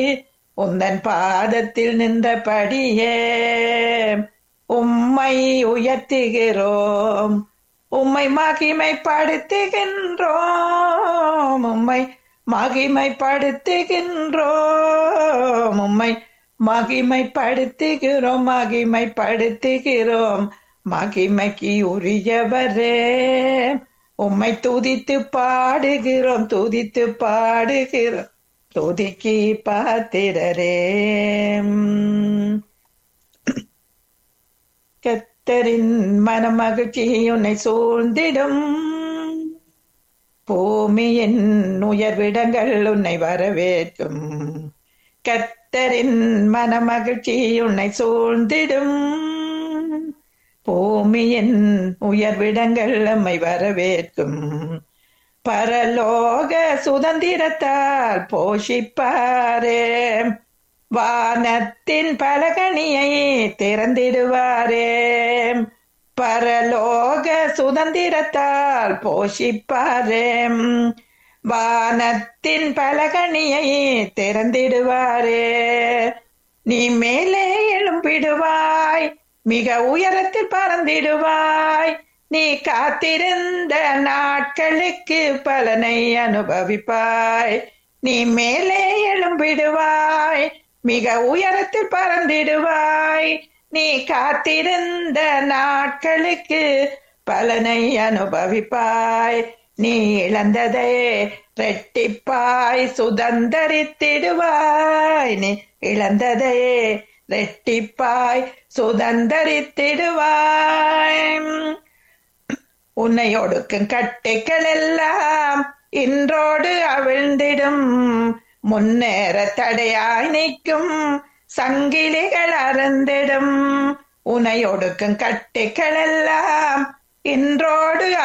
உந்தன் பாதத்தில் நின்றபடியே உம்மை உயர்த்துகிறோம் உம்மை மகிமைப்படுத்துகின்றோம் உம்மை மகிமைப்படுத்துகின்றோம் உம்மை மகிமைப்படுத்துகிறோம் மகிமைப்படுத்துகிறோம் மகிமைக்கு உரியவரே உம்மை துதித்து பாடுகிறோம் துதித்து பாடுகிறோம் துதிக்கு பாத்திரரே கத்தரின் மனமகிழ்ச்சி உன்னை சூழ்ந்திடும் பூமியின் உயர்விடங்கள் உன்னை வரவேற்கும் கத்தரின் மனமகிழ்ச்சி உன்னை சூழ்ந்திடும் பூமியின் உயர்விடங்கள் நம்மை வரவேற்கும் பரலோக சுதந்திரத்தால் போஷிப்பாரே வானத்தின் பலகணியை திறந்திடுவாரே பரலோக சுதந்திரத்தால் போஷிப்பாரே வானத்தின் பலகணியை திறந்திடுவாரே நீ மேலே எழும்பிடுவாய் மிக உயரத்தில் பறந்திடுவாய் நீ காத்திருந்த நாட்களுக்கு பலனை அனுபவிப்பாய் நீ மேலே எழும்பிடுவாய் மிக உயரத்தில் பறந்திடுவாய் நீ காத்திருந்த நாட்களுக்கு பலனை அனுபவிப்பாய் நீ இழந்ததை ரெட்டிப்பாய் சுதந்தரித்திடுவாய் நீ இழந்ததை ரெட்டிப்பாய் சுதந்தரித்திடுவாய் உன்னை ஒடுக்கும் கட்டைகள் எல்லாம் இன்றோடு அவிழ்ந்திடும் முன்னேற தடையாய் நிற்கும் சங்கிலிகள் அறந்திடும் உன்னை ஒடுக்கும் கட்டைகள் எல்லாம் இன்றோடு